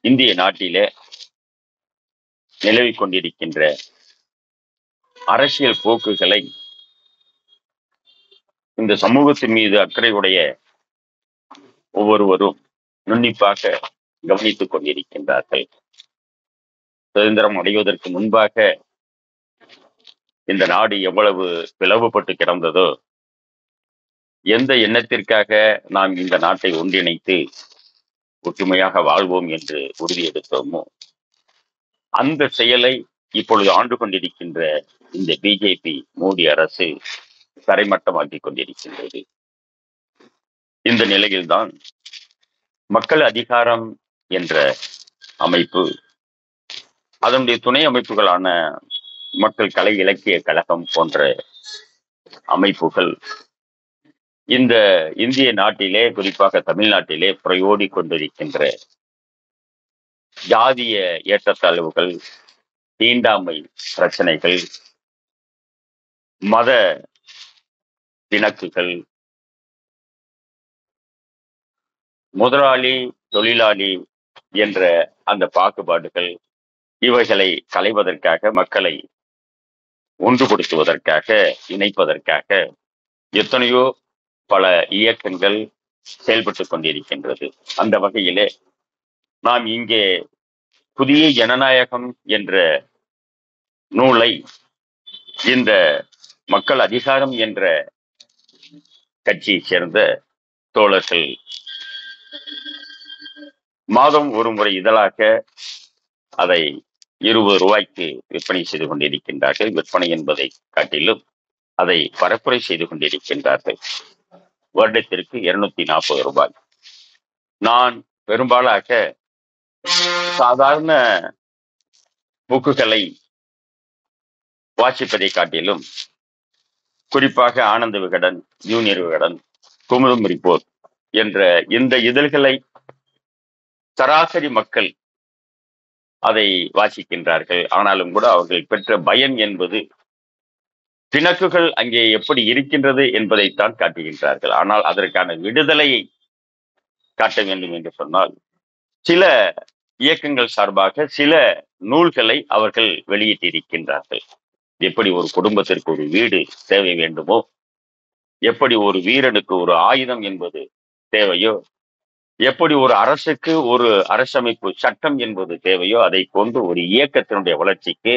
இந்திய நாட்டிலே நிலவிக் கொண்டிருக்கின்ற அரசியல் போக்குகளை இந்த சமூகத்தின் மீது அக்கறையுடைய ஒவ்வொருவரும் நுண்ணிப்பாக கவனித்துக் கொண்டிருக்கின்றார்கள் சுதந்திரம் அடைவதற்கு முன்பாக இந்த நாடு எவ்வளவு பிளவுபட்டு கிடந்ததோ எந்த எண்ணத்திற்காக நாம் இந்த நாட்டை ஒன்றிணைத்து ஒற்றுமையாக வாழ்வோம் என்று உறுதியெடுத்தோமோ அந்த செயலை இப்பொழுது ஆண்டு கொண்டிருக்கின்ற இந்த பிஜேபி மோடி அரசு தரைமட்டமாக்கி கொண்டிருக்கின்றது இந்த நிலையில்தான் மக்கள் அதிகாரம் என்ற அமைப்பு அதனுடைய துணை அமைப்புகளான மக்கள் கலை இலக்கிய கழகம் போன்ற அமைப்புகள் இந்த இந்திய நாட்டிலே குறிப்பாக தமிழ்நாட்டிலே பிரயோடி கொண்டிருக்கின்ற ஜாதிய ஏற்றத்தாழ்வுகள் தீண்டாமை பிரச்சனைகள் மத பிணக்குகள் முதலாளி தொழிலாளி என்ற அந்த பாகுபாடுகள் இவைகளை களைவதற்காக மக்களை ஒன்றுபடுத்துவதற்காக இணைப்பதற்காக எத்தனையோ பல இயக்கங்கள் செயல்பட்டு கொண்டிருக்கின்றது அந்த வகையிலே நாம் இங்கே புதிய ஜனநாயகம் என்ற நூலை இந்த மக்கள் அதிகாரம் என்ற கட்சியை சேர்ந்த தோழர்கள் மாதம் ஒரு முறை இதழாக அதை இருபது ரூபாய்க்கு விற்பனை செய்து கொண்டிருக்கின்றார்கள் விற்பனை என்பதை காட்டிலும் அதை பரப்புரை செய்து கொண்டிருக்கின்றார்கள் வருடத்திற்கு இருநூத்தி நாற்பது ரூபாய் நான் பெரும்பாலாக சாதாரண புக்குகளை வாசிப்பதை காட்டிலும் குறிப்பாக ஆனந்த விகடன் ஜூனியர் விகடன் குமுதம் ரிப்போர்ட் என்ற இந்த இதழ்களை சராசரி மக்கள் அதை வாசிக்கின்றார்கள் ஆனாலும் கூட அவர்கள் பெற்ற பயன் என்பது பிணக்குகள் அங்கே எப்படி இருக்கின்றது என்பதைத்தான் காட்டுகின்றார்கள் ஆனால் அதற்கான விடுதலையை காட்ட வேண்டும் என்று சொன்னால் சில இயக்கங்கள் சார்பாக சில நூல்களை அவர்கள் வெளியிட்டிருக்கின்றார்கள் எப்படி ஒரு குடும்பத்திற்கு ஒரு வீடு தேவை வேண்டுமோ எப்படி ஒரு வீரனுக்கு ஒரு ஆயுதம் என்பது தேவையோ எப்படி ஒரு அரசுக்கு ஒரு அரசமைப்பு சட்டம் என்பது தேவையோ அதை கொண்டு ஒரு இயக்கத்தினுடைய வளர்ச்சிக்கு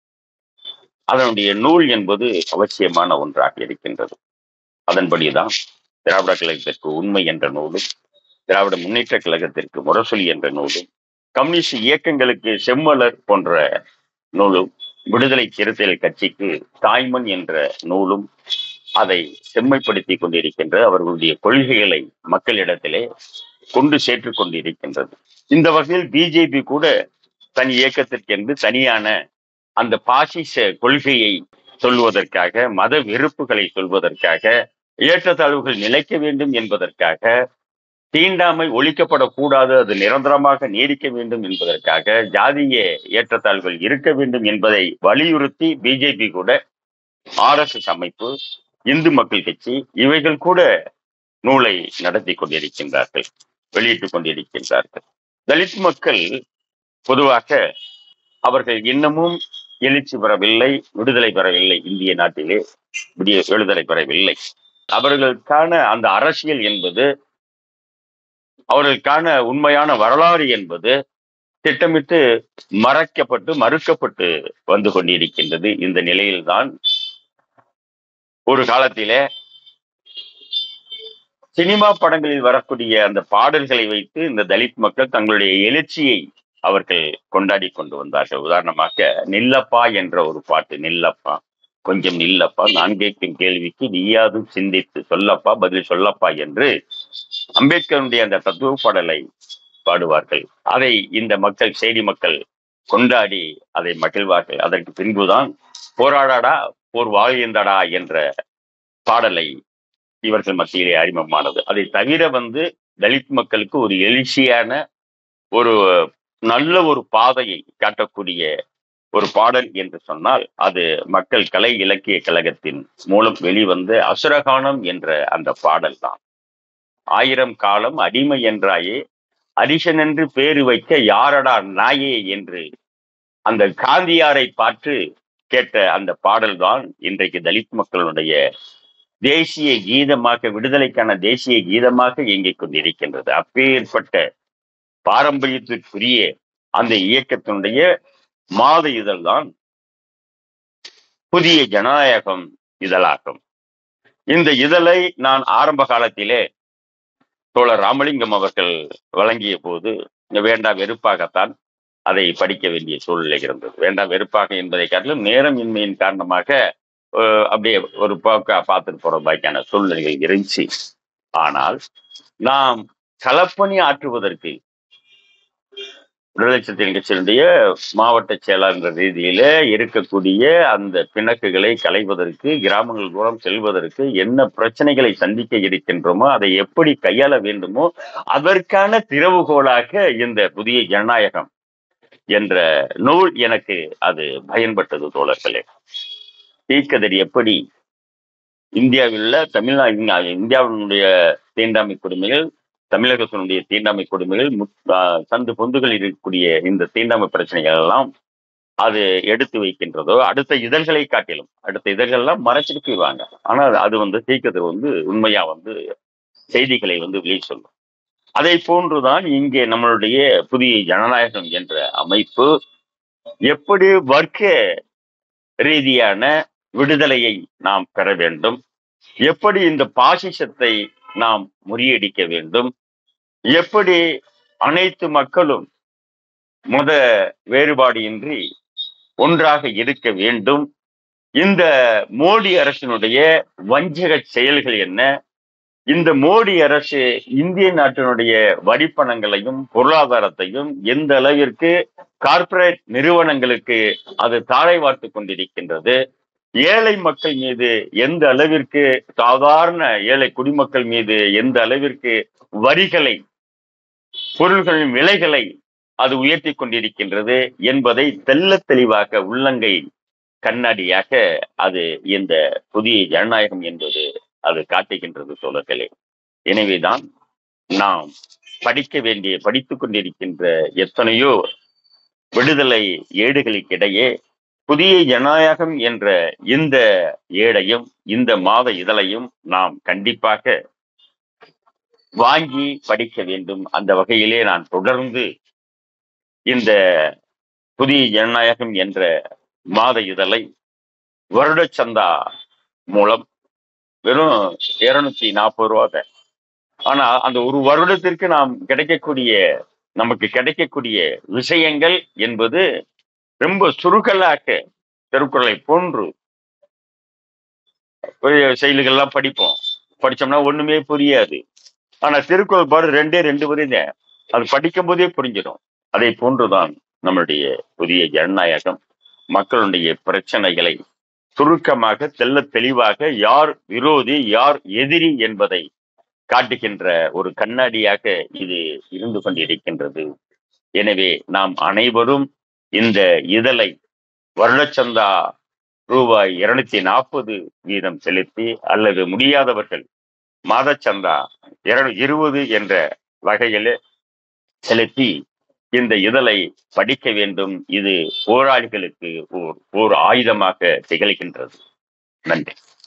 அதனுடைய நூல் என்பது அவசியமான ஒன்றாக இருக்கின்றது அதன்படிதான் திராவிட கழகத்திற்கு உண்மை என்ற நூலும் திராவிட முன்னேற்ற கழகத்திற்கு முரசொலி என்ற நூலும் கம்யூனிஸ்ட் இயக்கங்களுக்கு செம்மலர் போன்ற நூலும் விடுதலை சிறுத்தைகள் கட்சிக்கு தாய்மன் என்ற நூலும் அதை செம்மைப்படுத்தி கொண்டிருக்கின்ற அவர்களுடைய கொள்கைகளை மக்களிடத்திலே கொண்டு சேர்த்துக் கொண்டிருக்கின்றது இந்த வகையில் பிஜேபி கூட தன் இயக்கத்திற்கென்று தனியான அந்த பாசிச கொள்கையை சொல்வதற்காக மத வெறுப்புகளை சொல்வதற்காக ஏற்றத்தாழ்வுகள் நிலைக்க வேண்டும் என்பதற்காக தீண்டாமை ஒழிக்கப்படக்கூடாது அது நிரந்தரமாக நீடிக்க வேண்டும் என்பதற்காக ஜாதிய ஏற்றத்தாழ்வுகள் இருக்க வேண்டும் என்பதை வலியுறுத்தி பிஜேபி கூட ஆர் எஸ் எஸ் அமைப்பு இந்து மக்கள் கட்சி இவைகள் கூட நூலை நடத்தி கொண்டிருக்கின்றார்கள் வெளியிட்டுக் கொண்டிருக்கின்றார்கள் தலித் மக்கள் பொதுவாக அவர்கள் இன்னமும் எழுச்சி பெறவில்லை விடுதலை பெறவில்லை இந்திய நாட்டிலே விடிய விடுதலை பெறவில்லை அவர்களுக்கான அந்த அரசியல் என்பது அவர்களுக்கான உண்மையான வரலாறு என்பது திட்டமிட்டு மறைக்கப்பட்டு மறுக்கப்பட்டு வந்து கொண்டிருக்கின்றது இந்த நிலையில்தான் ஒரு காலத்திலே சினிமா படங்களில் வரக்கூடிய அந்த பாடல்களை வைத்து இந்த தலித் மக்கள் தங்களுடைய எழுச்சியை அவர்கள் கொண்டாடி கொண்டு வந்தார்கள் உதாரணமாக நில்லப்பா என்ற ஒரு பாட்டு நில்லப்பா கொஞ்சம் நில்லப்பா நான் கேட்கும் கேள்விக்கு நீயாதும் சிந்தித்து சொல்லப்பா பதில் சொல்லப்பா என்று அம்பேத்கருடைய அந்த தத்துவ பாடலை பாடுவார்கள் அதை இந்த மக்கள் செய்தி மக்கள் கொண்டாடி அதை மகிழ்வார்கள் அதற்கு பின்புதான் போராடாடா போர் வாழ்கின்றடா என்ற பாடலை இவர்கள் மத்தியிலே அறிமுகமானது அதை தவிர வந்து தலித் மக்களுக்கு ஒரு எழுச்சியான ஒரு நல்ல ஒரு பாதையை காட்டக்கூடிய ஒரு பாடல் என்று சொன்னால் அது மக்கள் கலை இலக்கிய கழகத்தின் மூலம் வெளிவந்த அசுரகானம் என்ற அந்த பாடல் தான் ஆயிரம் காலம் அடிமை என்றாயே அரிசன் என்று பேரு வைக்க யாரடா நாயே என்று அந்த காந்தியாரை பார்த்து கேட்ட அந்த பாடல்தான் இன்றைக்கு தலித் மக்களுடைய தேசிய கீதமாக விடுதலைக்கான தேசிய கீதமாக இயங்கிக் கொண்டிருக்கின்றது அப்பேற்பட்ட பாரம்பரியத்திற்குரிய அந்த இயக்கத்தினுடைய மாத இதழ் தான் புதிய ஜனநாயகம் இதழாகும் இந்த இதழை நான் ஆரம்ப காலத்திலே தோழர் ராமலிங்கம் அவர்கள் வழங்கிய போது வேண்டாம் வெறுப்பாகத்தான் அதை படிக்க வேண்டிய சூழ்நிலை இருந்தது வேண்டாம் வெறுப்பாக என்பதை காட்டிலும் நேரம் இன்மையின் காரணமாக அஹ், அப்படியே ஒரு போக்கா பார்த்துட்டு போற மாதிரியான சூழ்நிலைகள் இருந்துச்சு ஆனால் நாம் களப்பணி ஆற்றுவதற்கு விடுதலை சிறுத்தைகள் கட்சியினுடைய மாவட்ட செயலாளர் என்ற ரீதியில இருக்கக்கூடிய அந்த பிணக்குகளை களைவதற்கு கிராமங்கள் தூரம் செல்வதற்கு என்ன பிரச்சனைகளை சந்திக்க இருக்கின்றோமோ அதை எப்படி கையாள வேண்டுமோ அதற்கான திறவுகோலாக இந்த புதிய ஜனநாயகம் என்ற நூல் எனக்கு அது பயன்பட்டது தோழர்களே தீக்கதிர் எப்படி இந்தியாவில் தமிழ்நாடு இந்தியாவினுடைய தீண்டாமை கொடுமைகள் தமிழகத்தினுடைய தீண்டாமை கொடுமைகள் முத்- ஆஹ் சந்து பொந்துகள் இருக்கக்கூடிய இந்த தீண்டாமை பிரச்சனைகள் எல்லாம் அது எடுத்து வைக்கின்றதோ அடுத்த இதழ்களை காட்டிலும் அடுத்த இதழ்கள் எல்லாம் மறைச்சிட்டு போயிடுவாங்க ஆனா அது வந்து தீக்கதிர் வந்து உண்மையா வந்து செய்திகளை வந்து வெளியே சொல்லும் அதை போன்றுதான் இங்கே நம்மளுடைய புதிய ஜனநாயகம் என்ற அமைப்பு எப்படி வர்க்க ரீதியான விடுதலையை நாம் பெற வேண்டும் எப்படி இந்த பாசிசத்தை நாம் முறியடிக்க வேண்டும் எப்படி அனைத்து மக்களும் மத வேறுபாடு இன்றி ஒன்றாக இருக்க வேண்டும் இந்த மோடி அரசினுடைய வஞ்சக செயல்கள் என்ன இந்த மோடி அரசு இந்திய நாட்டினுடைய வரிப்பணங்களையும் பொருளாதாரத்தையும் எந்த அளவிற்கு கார்ப்பரேட் நிறுவனங்களுக்கு அது தாழை வார்த்து கொண்டிருக்கின்றது ஏழை மக்கள் மீது எந்த அளவிற்கு சாதாரண ஏழை குடிமக்கள் மீது எந்த அளவிற்கு வரிகளை பொருள்களின் விலைகளை அது உயர்த்தி கொண்டிருக்கின்றது என்பதை தெள்ளத் தெளிவாக உள்ளங்கை கண்ணாடியாக அது இந்த புதிய ஜனநாயகம் என்பது அது காட்டுகின்றது தோழர்களே எனவேதான் நாம் படிக்க வேண்டிய படித்துக் கொண்டிருக்கின்ற எத்தனையோ விடுதலை ஏடுகளுக்கிடையே புதிய ஜனநாயகம் என்ற இந்த ஏடையும் இந்த மாத இதழையும் நாம் கண்டிப்பாக வாங்கி படிக்க வேண்டும் அந்த வகையிலே நான் தொடர்ந்து இந்த புதிய ஜனநாயகம் என்ற மாத இதழை வருட சந்தா மூலம் வெறும் இருநூத்தி நாற்பது ரூபா தான். ஆனா அந்த ஒரு வருடத்திற்கு நாம் கிடைக்கக்கூடிய நமக்கு கிடைக்கக்கூடிய விஷயங்கள் என்பது ரொம்ப சுருக்கலாக திருக்குறளை போன்று பெரிய செயல்கள்லாம் படிப்போம் படிச்சோம்னா ஒண்ணுமே புரியாது ஆனா திருக்குறள் பாடு ரெண்டே ரெண்டு வரி தான் அது படிக்கும் போதே புரிஞ்சிடும் அதை போன்றுதான் நம்மளுடைய புதிய ஜனநாயகம் மக்களுடைய பிரச்சனைகளை சுருக்கமாக தெள்ள தெளிவாக யார் விரோதி யார் எதிரி என்பதை காட்டுகின்ற ஒரு கண்ணாடியாக இது இருந்து கொண்டிருக்கின்றது எனவே நாம் அனைவரும் இந்த இதழை வருடச்சந்தா ரூபாய் இருநூத்தி நாற்பது வீதம் செலுத்தி அல்லது முடியாதவர்கள் மாதச்சந்தா இரு இருபது என்ற வகையில் செலுத்தி இந்த இதழை படிக்க வேண்டும் இது போராளிகளுக்கு ஓர் ஓர் ஆயுதமாக திகழ்கின்றது நன்றி